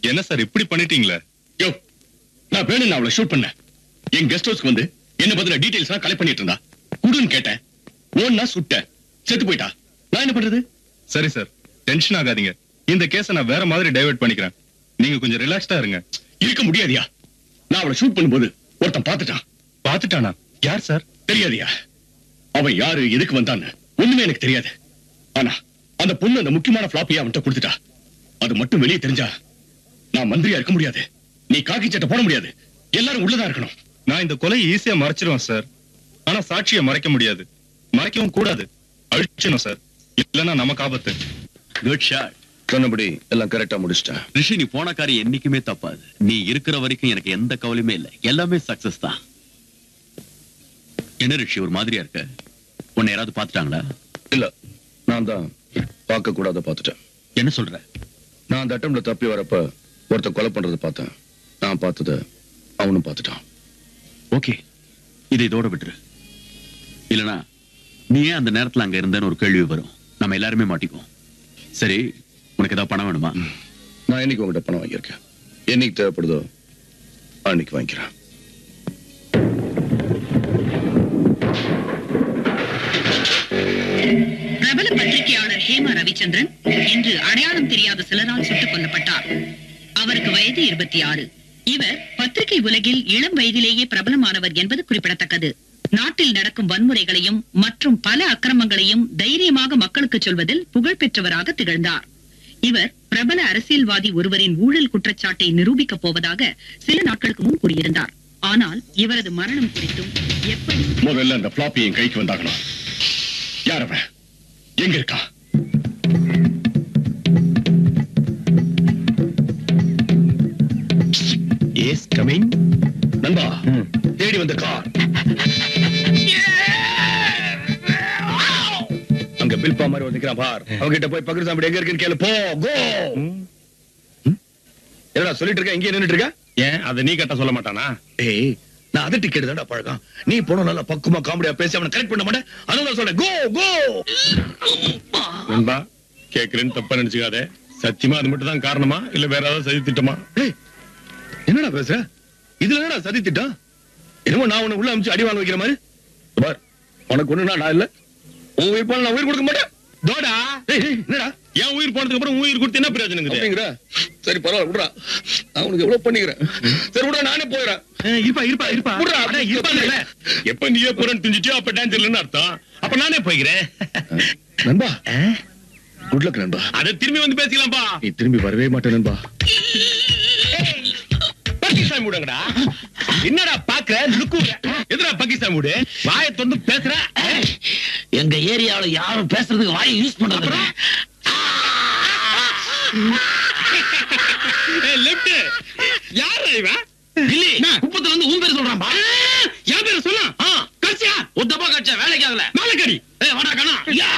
என்ன சார் இப்படி பண்ணிட்டீங்களே யோ நான் வேணும் அவளை ஷூட் பண்ணேன் என் கெஸ்ட் ஹவுஸ்க்கு வந்து என்ன பத்தின டீடைல்ஸ் எல்லாம் கலெக்ட் பண்ணிட்டு இருந்தா குடுன்னு கேட்டேன் ஓன்னா சுட்ட செத்து போயிட்டா நான் என்ன பண்றது சரி சார் டென்ஷன் ஆகாதீங்க இந்த கேஸை நான் வேற மாதிரி டைவர்ட் பண்ணிக்கிறேன் நீங்க கொஞ்சம் ரிலாக்ஸ்டா இருங்க இருக்க முடியாதியா நான் அவளை ஷூட் பண்ணும்போது ஒருத்தன் பார்த்துட்டான் பாத்துட்டானா யார் சார் தெரியாதியா அவன் யாரு எதுக்கு வந்தான்னு ஒண்ணுமே எனக்கு தெரியாது ஆனா அந்த பொண்ணு அந்த முக்கியமான ஃபிளாப்பியை அவன்கிட்ட கொடுத்துட்டா அது மட்டும் வெளியே தெரிஞ்சா நான் மந்திரியா இருக்க முடியாது நீ காக்கி சட்டை போட முடியாது எல்லாரும் உள்ளதா இருக்கணும் நான் இந்த கொலையை ஈஸியா மறைச்சிருவேன் சார் ஆனா சாட்சியை மறைக்க முடியாது மறைக்கவும் கூடாது அழிச்சணும் சார் இல்லன்னா நமக்கு ஆபத்து குட் ஷாட் சொன்னபடி எல்லாம் கரெக்டா முடிச்சிட்டேன் ரிஷி நீ போன காரியம் என்னைக்குமே தப்பாது நீ இருக்கிற வரைக்கும் எனக்கு எந்த கவலையுமே இல்ல எல்லாமே சக்சஸ் தான் என்ன ரிஷி ஒரு மாதிரியா இருக்க உன்னை யாராவது பாத்துட்டாங்களா இல்ல நான் தான் பார்க்க கூடாத பார்த்துட்டேன் என்ன சொல்ற நான் அந்த அட்டம்ல தப்பி வரப்ப ஒருத்தன் கொலை பண்றதை பார்த்தேன் நான் பார்த்தத அவனும் பார்த்துட்டான் ஓகே இதை இதோட விட்டுரு இல்லனா நீ ஏன் அந்த நேரத்துல அங்க இருந்தேன்னு ஒரு கேள்வி வரும் நம்ம எல்லாருமே மாட்டிக்குவோம் சரி உனக்கு ஏதாவது பணம் வேணுமா நான் என்னைக்கு உங்ககிட்ட பணம் வாங்கியிருக்கேன் என்னைக்கு தேவைப்படுதோ அன்னைக்கு வாங்கிக்கிறேன் பிரபல பத்திரிகையாளர் ஹேமா ரவிச்சந்திரன் இன்று அடையாளம் தெரியாத சிலரால் சுட்டுக் கொல்லப்பட்டார் அவருக்கு வயது இருபத்தி ஆறு இவர் பத்திரிகை உலகில் இளம் வயதிலேயே பிரபலமானவர் என்பது குறிப்பிடத்தக்கது நாட்டில் நடக்கும் வன்முறைகளையும் மற்றும் பல அக்கிரமங்களையும் தைரியமாக மக்களுக்கு சொல்வதில் புகழ் பெற்றவராக திகழ்ந்தார் இவர் பிரபல அரசியல்வாதி ஒருவரின் ஊழல் குற்றச்சாட்டை நிரூபிக்கப் போவதாக சில நாட்களுக்கு முன் கூறியிருந்தார் ஆனால் இவரது மரணம் குறித்தும் எப்படி முதல்ல அந்த ஃபிளாப்பி என் கைக்கு வந்தாகணும் யார் அவன் எங்க இருக்கா எஸ் கமிங் நண்பா தேடி வந்த கார் அங்க பில்பா மாதிரி வந்து நிக்கிறான் பார் அவகிட்ட போய் பக்கத்து சாப்பிட எங்க இருக்குன்னு கேளு போ கோ என்னடா சொல்லிட்டு இருக்க இங்கே நின்னுட்டு இருக்க ஏன் அதை நீ கட்ட சொல்ல மாட்டானா ஏய் நான் அதை டிக்கெட் தான்டா பழக்கம் நீ போன நல்லா பக்குமா காமெடியா பேசி அவனை கரெக்ட் பண்ண மாட்டேன் அதனால சொல்றேன் கோ கோ நண்பா கேக்குறேன்னு தப்பா நினைச்சுக்காத சத்தியமா அது மட்டும் தான் காரணமா இல்ல வேற ஏதாவது சதி திட்டமா ஏய் என்னடா பேசுற இதுல என்னடா சதி திட்டம் என்னமோ நான் உன்னை உள்ள அமிச்சு அடி வாங்க வைக்கிற மாதிரி பார் உனக்கு ஒண்ணுனா நான் இல்ல உன் உயிர் போன நான் உயிர் கொடுக்க மாட்டேன் தோடா ஏய் ஏய், என்னடா என் உயிர் போனதுக்கு அப்புறம் உன் உயிர் கொடுத்து என்ன பிரயோஜனம் இருக்குது? அப்படிங்கிற சரி பரவாயில்ல விடுறா நான் உனக்கு எவ்வளவு பண்ணிக்கிறேன் சரி விடுறா நானே போயிடுறேன் இருப்பா இருப்பா இருப்பா விட்றா. அட, இருப்பாங்கல்ல. எப்ப நீயே போறேன்னு தெரிஞ்சுட்டியோ அப்ப டான்ஸ் இல்லைன்னு அர்த்தம் அப்ப நானே போய்க்கிறேன் நண்பா குட் லக் நண்பா அத திரும்பி வந்து பேசிக்கலாம்ப்பா நீ திரும்பி வரவே மாட்டேன் நண்பா பாகிஸ்தான் மூடுங்கடா என்னடா பாக்குற லுக்குற எதுடா பாகிஸ்தான் மூடு வாயை திறந்து பேசுற எங்க ஏரியாவுல யாரும் பேசுறதுக்கு வாயை யூஸ் பண்றது இல்ல. லெஃப்ட் யாரா இவன் இல்லி குப்பத்துல இருந்து உன் பேர் சொல்றான் பா என் பேரை சொன்னா கடைசியா ஒத்தப்பா கட்ச வேலைக்கு ஆகல நாலக்கடி ஏய் வாடா கண்ணா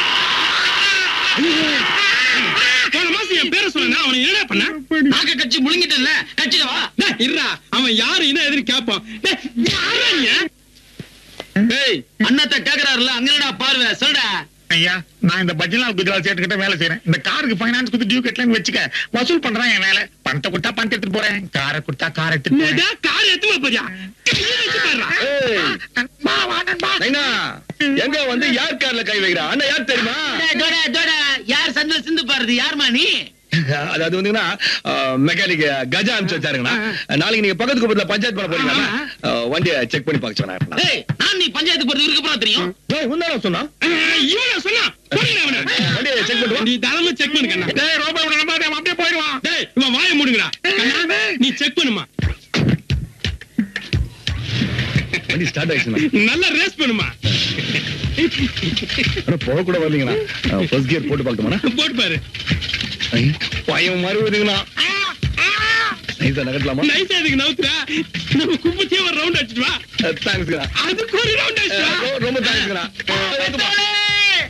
போன மாசம் என் பேரை சொன்னா அவனை என்ன பண்ண நாக்க கட்சி முழுங்கிட்டேன்ல கட்சியில வா டேய், இருடா அவன் யாரு என்ன எதிரி கேட்பான் டேய், யாரா நீ? ஏய் அண்ணாத்த கேக்குறாருல அங்க என்னடா பார்வை சொல்டா ஐயா நான் இந்த பஜ்லால் குஜரால் சேட்டுக்கிட்ட வேலை செய்யறேன் இந்த காருக்கு ஃபைனான்ஸ் கொடுத்து டியூ கட்டலன்னு வச்சுக்க வசூல் பண்றேன் என் வேலை பணத்தை கொடுத்தா பணத்தை எடுத்துட்டு போறேன் காரை கொடுத்தா காரை எடுத்துட்டு போறேன் என்னடா, கார் எடுத்து போறியா கையை வச்சு பாருடா. ஏய் நண்பா, வா நண்பா. நைனா எங்க வந்து யார் கார்ல கை வைக்கிறா அண்ணா யார் தெரியுமா தோட தோட யார் சந்தில சிந்து பாருது யாருமா நீ அதாவது வந்துங்கன்னா மெக்கானிக் கஜா அனுப்பிச்சு வச்சாருங்கண்ணா நாளைக்கு நீங்க பக்கத்து குப்பத்துல பஞ்சாயத்து பண்ண போறீங்களா வண்டியை செக் பண்ணி பார்க்க சொன்னா ஏய் நான் நீ பஞ்சாயத்து போறது இருக்கு அப்புறம் தெரியும் உன்னால சொன்னா ஏய், இவனா சொன்னா போடுங்க அவனை. வண்டியை செக் பண்ணி நீ தாராளமா செக் பண்ணு கண்ணா டேய், ரோபோ இவனை நம்பாத, அவன் அப்படியே போயிடுவான் டேய் இவன் வாயை மூடுங்கடா கண்ணா நீ செக் பண்ணுமா வண்டி ஸ்டார்ட் ஆயிடுச்சுண்ணா நல்லா ரேஸ் பண்ணுமா ஆனா போக கூட வரலீங்கண்ணா ஃபர்ஸ்ட் கியர் போட்டு பார்க்கட்டுமாண்ணா போட்டு பாரு பயம் மாதிரி வருதுங்கண்ணா நைஸா நகட்டலாமா நைஸா இதுக்கு நவுத்துறா நம்ம குப்பத்தையே ஒரு ரவுண்ட் அடிச்சிட்டு வா தேங்க்ஸ்ண்ணா அதுக்கு ஒரு ரவுண்ட் அடிச்சிட்டு வா ரொம்ப தேங்க்ஸ்ண்ணா